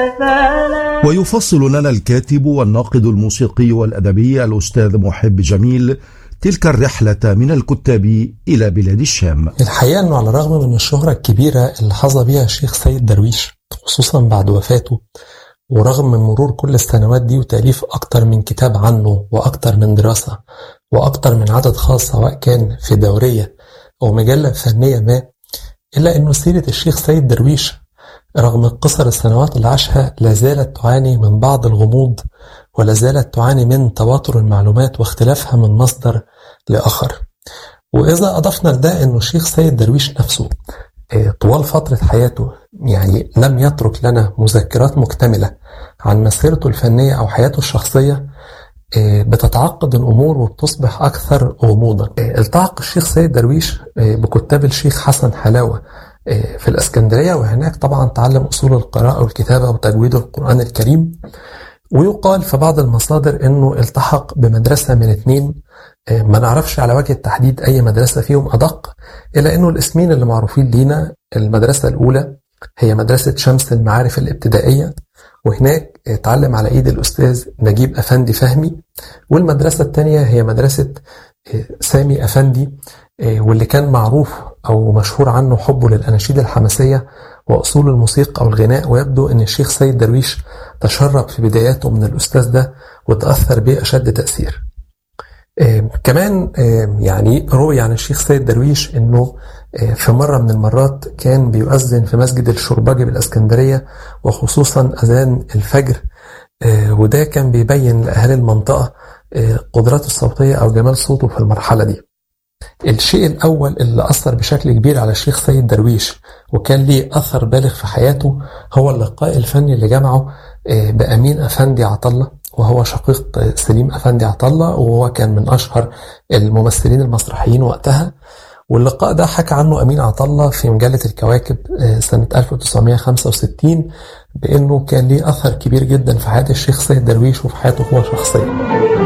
ويفصل لنا الكاتب والناقد الموسيقي والأدبي الأستاذ محب جميل تلك الرحلة من الكتاب إلى بلاد الشام الحقيقة أنه على الرغم من الشهرة الكبيرة اللي حظى بها الشيخ سيد درويش خصوصا بعد وفاته ورغم من مرور كل السنوات دي وتأليف أكتر من كتاب عنه وأكتر من دراسة وأكتر من عدد خاص سواء كان في دورية أو مجلة فنية ما إلا أنه سيرة الشيخ سيد درويش رغم قصر السنوات اللي عاشها لا زالت تعاني من بعض الغموض ولا زالت تعاني من تواتر المعلومات واختلافها من مصدر لآخر وإذا أضفنا لده أنه الشيخ سيد درويش نفسه طوال فترة حياته يعني لم يترك لنا مذكرات مكتملة عن مسيرته الفنية أو حياته الشخصية بتتعقد الأمور وبتصبح أكثر غموضا التحق الشيخ سيد درويش بكتاب الشيخ حسن حلاوة في الإسكندرية وهناك طبعا تعلم أصول القراءة والكتابة وتجويد القرآن الكريم ويقال في بعض المصادر أنه التحق بمدرسة من اثنين ما نعرفش على وجه التحديد أي مدرسة فيهم أدق إلا أنه الاسمين اللي معروفين لينا المدرسة الأولى هي مدرسة شمس المعارف الابتدائية وهناك اتعلم على ايد الاستاذ نجيب افندي فهمي والمدرسه الثانيه هي مدرسه سامي افندي واللي كان معروف او مشهور عنه حبه للاناشيد الحماسيه واصول الموسيقى والغناء ويبدو ان الشيخ سيد درويش تشرب في بداياته من الاستاذ ده وتاثر به اشد تاثير. كمان يعني روي عن الشيخ سيد درويش انه في مرة من المرات كان بيؤذن في مسجد الشرباجي بالاسكندرية وخصوصا أذان الفجر وده كان بيبين لأهالي المنطقة قدراته الصوتية أو جمال صوته في المرحلة دي الشيء الأول اللي أثر بشكل كبير على الشيخ سيد درويش وكان ليه أثر بالغ في حياته هو اللقاء الفني اللي جمعه بأمين أفندي عطلة وهو شقيق سليم أفندي عطلة وهو كان من أشهر الممثلين المسرحيين وقتها واللقاء ده حكى عنه أمين عطلة في مجلة الكواكب سنة 1965 بأنه كان ليه أثر كبير جدا في حياة الشيخ سيد درويش وفي حياته هو شخصيا